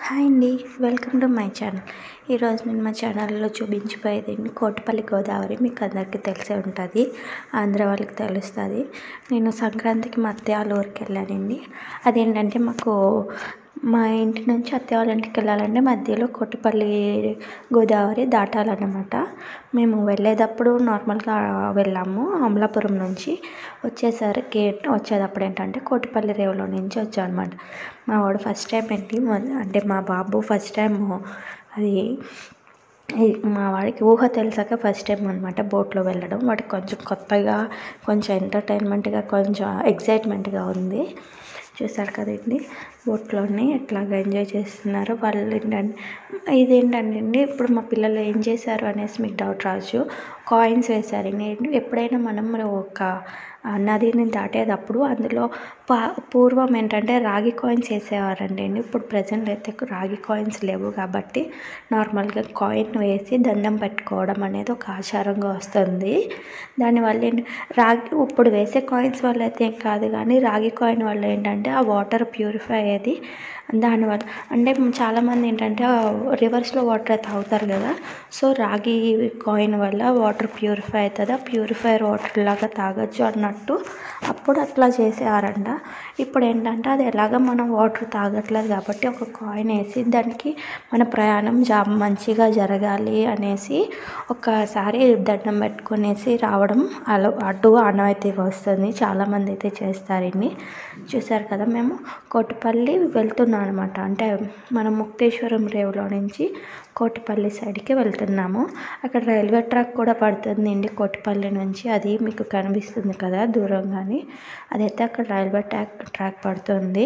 hi అండి welcome to my channel ఈరోజు నేను మా ఛానల్లో చూపించిపోయేది కోటిపల్లి గోదావరి మీకు అందరికీ తెలిసే ఉంటుంది ఆంధ్ర వాళ్ళకి తెలుస్తుంది నేను సంక్రాంతికి మా అత్తయ్య వాళ్ళ ఊరికి వెళ్ళానండి అదేంటంటే మాకు మా ఇంటి నుంచి అత్తయ్య వాళ్ళ ఇంటికి వెళ్ళాలంటే మధ్యలో కోటిపల్లి గోదావరి దాటాలన్నమాట మేము వెళ్ళేటప్పుడు నార్మల్గా వెళ్ళాము అమలాపురం నుంచి వచ్చేసరికి వచ్చేటప్పుడు ఏంటంటే కోటిపల్లి రేవులో నుంచి వచ్చాం అనమాట మా వాడు ఫస్ట్ టైం ఏంటి మొద- అంటే మా బాబు ఫస్ట్ టైం అది ఈ మా వాడికి ఊహ తెలిసాక ఫస్ట్ టైం అనమాట బోట్లో వెళ్ళడం వాడికి కొంచెం కొత్తగా కొంచెం ఎంటర్టైన్మెంట్గా కొంచెం ఎగ్జైట్మెంట్గా ఉంది చూసారు కదండి బోట్లోని ఎట్లాగా ఎంజాయ్ చేస్తున్నారు వాళ్ళు ఏంటంటే ఇదేంటంటే ఇప్పుడు మా పిల్లలు ఏం చేశారు అనేసి మీకు డౌట్ రావచ్చు కాయిన్స్ వేశారు నేను ఎప్పుడైనా మనం ఒక ఆ నదిని దాటేటప్పుడు అందులో పా పూర్వం ఏంటంటే రాగి కాయిన్స్ వేసేవారండి ఇప్పుడు ప్రజెంట్ అయితే రాగి కాయిన్స్ లేవు కాబట్టి నార్మల్గా కాయిన్ వేసి దండం పెట్టుకోవడం అనేది ఒక ఆచారంగా వస్తుంది దానివల్ల ఏంటి రాగి ఇప్పుడు వేసే కాయిన్స్ వల్ల అయితే ఏం కాదు కానీ రాగి కాయిన్ వల్ల ఏంటంటే ఆ వాటర్ ప్యూరిఫై అయ్యేది దానివల్ల అంటే చాలామంది ఏంటంటే రివర్స్లో వాటర్ తాగుతారు కదా సో రాగి కాయిన్ వల్ల వాటర్ ప్యూరిఫై అవుతుంది ఆ ప్యూరిఫైర్ వాటర్ లాగా తాగొచ్చు అన్నట్టు అప్పుడు అట్లా చేసేవారంట ఇప్పుడు ఏంటంటే అది ఎలాగ మనం వాటర్ తాగట్లేదు కాబట్టి ఒక కాయిన్ వేసి దానికి మన ప్రయాణం జా మంచిగా జరగాలి అనేసి ఒకసారి దండం పెట్టుకునేసి రావడం అలా అటు ఆనవాయితీగా వస్తుంది చాలామంది అయితే చేస్తారండి చూసారు కదా మేము కోటిపల్లి వెళ్తున్నాం అనమాట అంటే మనం ముక్తేశ్వరం రేవులో నుంచి కోటిపల్లి సైడ్కి వెళ్తున్నాము అక్కడ రైల్వే ట్రాక్ కూడా పడుతుందండి కోటిపల్లి నుంచి అది మీకు కనిపిస్తుంది కదా దూరంగాని అదైతే అక్కడ రైల్వే ట్రాక్ ట్రాక్ పడుతుంది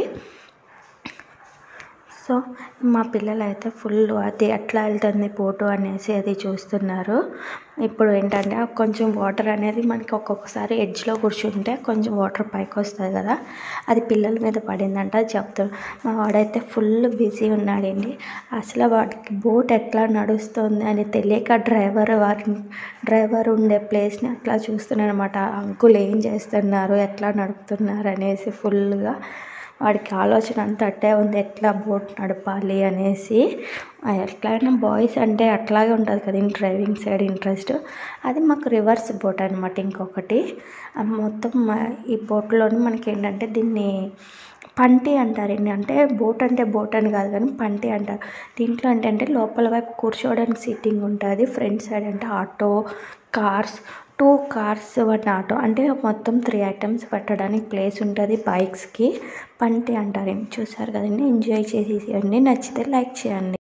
సో మా పిల్లలు అయితే ఫుల్ అది ఎట్లా వెళ్తుంది ఫోటో అనేసి అది చూస్తున్నారు ఇప్పుడు ఏంటంటే ఆ కొంచెం వాటర్ అనేది మనకి ఒక్కొక్కసారి ఎడ్జ్లో కూర్చుంటే కొంచెం వాటర్ పైకి వస్తుంది కదా అది పిల్లల మీద పడిందంట చెప్తాడు మా వాడైతే ఫుల్ బిజీ ఉన్నాడండి అసలు వాడికి బోట్ ఎట్లా నడుస్తుంది అని తెలియక డ్రైవర్ వారిని డ్రైవర్ ఉండే ప్లేస్ని అట్లా చూస్తున్నాడు అనమాట అంకుల్ ఏం చేస్తున్నారు ఎట్లా నడుపుతున్నారు అనేసి ఫుల్గా వాడికి ఆలోచన అంతా అట్టే ఉంది ఎట్లా బోట్ నడపాలి అనేసి ఆ ఎట్లయినా బాయ్స్ అంటే అట్లాగే ఉంటుంది కదా డ్రైవింగ్ సైడ్ ఇంట్రెస్ట్ అది మాకు రివర్స్ బోట్ అనమాట ఇంకొకటి ఆ మొత్తం మా- ఈ బోట్లోని మనకి ఏంటంటే దీన్ని పంటి అంటారండి అంటే బోట్ అంటే బోట్ అని కాదు కానీ పంటి అంటారు దీంట్లో ఏంటంటే లోపల వైపు కూర్చోవడానికి సీటింగ్ ఉంటుంది ఫ్రంట్ సైడ్ అంటే auto cars two cars one auto అంటే మొత్తం త్రీ ఐటమ్స్ పెట్టడానికి ప్లేస్ ఉంటుంది బైక్స్కి పంటి అంటారు చూసారు కదండి ఎంజాయ్ చేసేయండి నచ్చితే లైక్ చేయండి